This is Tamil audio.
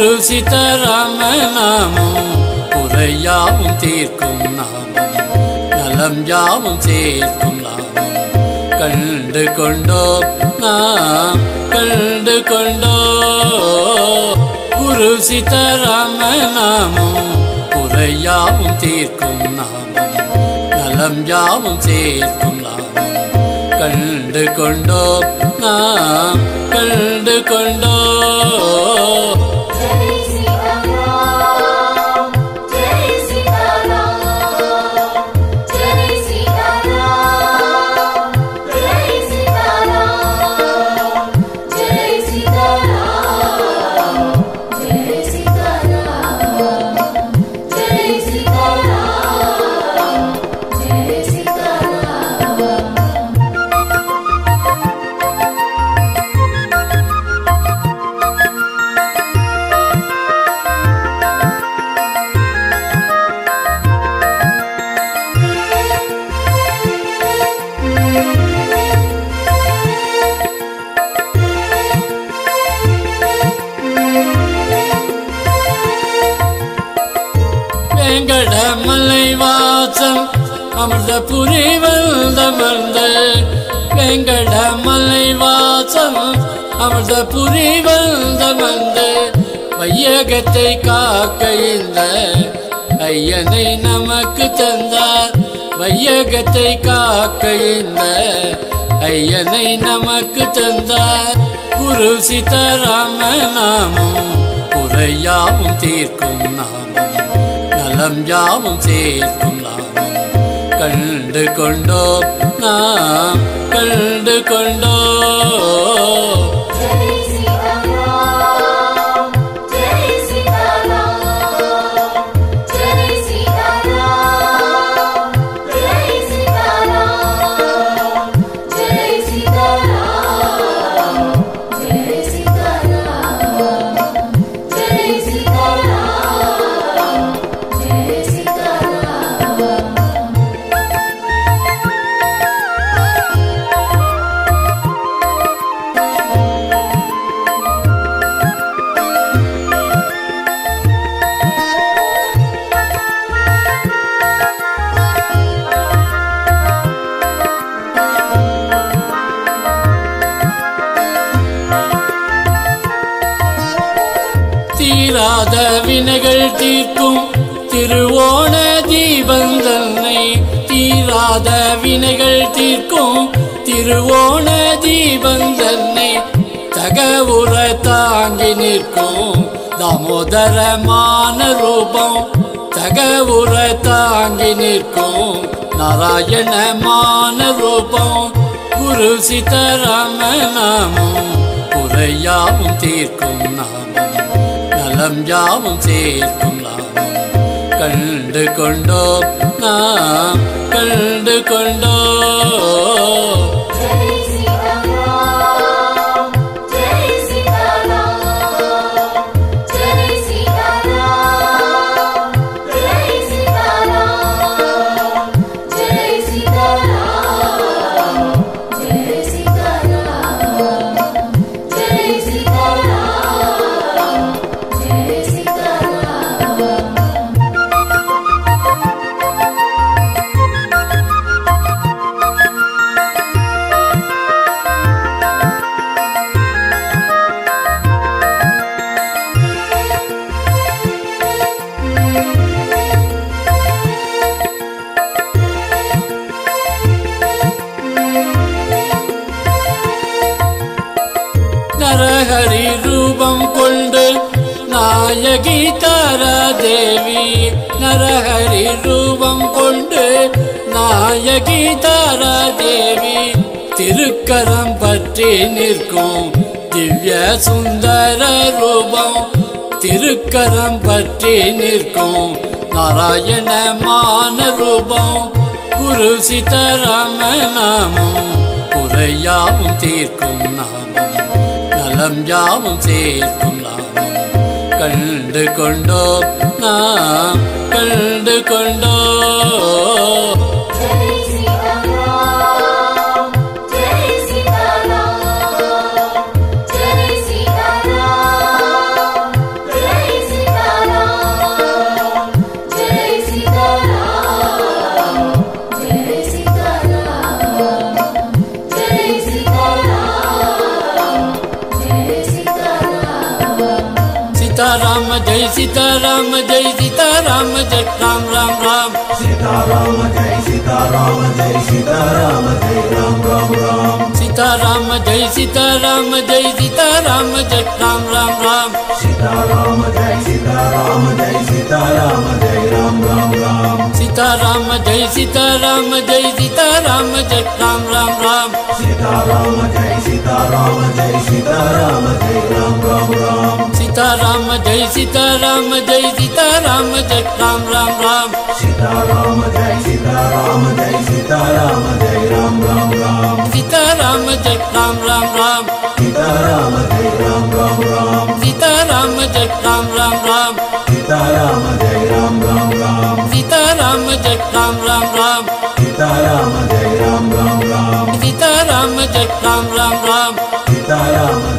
குரு சித்தராம நாமம் குறையாவும் தீர்க்கும் நாமம் நலம் யாவும் சேர்க்கும் நாமம் கண்டு கொண்டோ நாம் கண்டு கொண்டோ குரு சித்தராம நாமம் குறையாவும் தீர்க்கும் நாமம் நலம் யாவும் சேர்க்கும் நாமம் கண்டு கொண்டோ நாம் கண்டு கொண்டோ ஜெய் சீதாராம் ஜெய் சீதாராம் ஜெய் சீதாராம் ஜெய் சீதாராம் ஜெய் சீதாராம் ஜெய் சீதாராம் ஜெய் சீதாராம் ஜெய் சீதாராம் வெங்கடமலை வாசம் அமிர்தபுரி வந்தமர்ந்த வெங்கடமலை வாசம் அமிர்தபுரி வந்தமர்ந்த வையகத்தை காக்க இந்த ஐயனை நமக்கு தந்தார் வையகத்தை காக்க இந்த ஐயனை நமக்கு தந்தார் குரு சீதாராம நாமம் குறையாவும் தீர்க்கும் நாமம் நலம் யாவும் சேர்க்கும் நாமம் கண்டு கொண்டோ நாம் கண்டு கொண்டோ ஜெய் சீதாராம் ஜெய் சீதாராம் ஜெய் சீதாராம் ஜெய் சீதாராம் ஜெய் சீதாராம் ஜெய் சீதாராம் ஜெய் சீதாராம் ஜெய் சீதாராம் தீராத வினைகள் தீர்க்கும் திருவோண தீபந்தன்னை தீராத வினைகள் தீர்க்கும் திருவோண தீபந்தன்னை தகவுற தாங்கி நிற்கும் தாமோதரமான ரூபம் தகவுற தாங்கி நிற்கும் நாராயணமான ரூபம் குரு சீதாராம நாமம் குறையாவும் தீர்க்கும் நாமம் நலம் யாவும் சேர்க்கும் நாமம் கண்டு கொண்டோ நாம் கண்டு கொண்டோ ஜெய் சீதாராம் ஜெய் சீதாராம் ஜெய் சீதாராம் ஜெய் சீதாராம் ஜெய் சீதாராம் ஜெய் சீதாராம் ஜெய் சீதாராம் ஜெய் சீதாராம் நரஹரி ரூபம் கொண்டு நாயகி தாராதேவி நரஹரி ரூபம் கொண்டு நாயகி தாராதேவி திருக்கரம் பற்றி நிற்கும் திவ்ய சுந்தர ரூபம் திருக்கரம் பற்றி நிற்கும் நாராயணமான ரூபம் குரு சீதாராம நாமம் குறையாவும் தீர்க்கும் நாமம் நலம் யாவும் சேர்க்கும் நாமம் கண்டு கொண்டோ நாம் கண்டு கொண்டோ ஜெய் சீதாராம் ஜெய் சீதாராம் ஜெய் சீதாராம் ஜெய் सीताराम जय सीताराम जय सीताराम जय राम राम राम सीताराम जय सीताराम जय सीताराम जय राम राम राम सीताराम जय सीताराम जय सीताराम जय राम राम राम सीताराम जय सीताराम जय सीताराम जय राम राम राम सीताराम जय सीताराम जय सीताराम जय राम राम राम सीताराम जय सीताराम जय सीताराम जय राम राम राम सीताराम जय सीताराम जय सीताराम जय राम राम राम सीताराम जय सीताराम जय सीताराम जय राम राम राम सीताराम जय राम राम राम सीताराम जय राम राम राम सीताराम जय राम राम राम सीताराम जय राम राम राम सीताराम जय राम राम राम सीताराम जय राम राम राम सीताराम जय राम राम राम सीताराम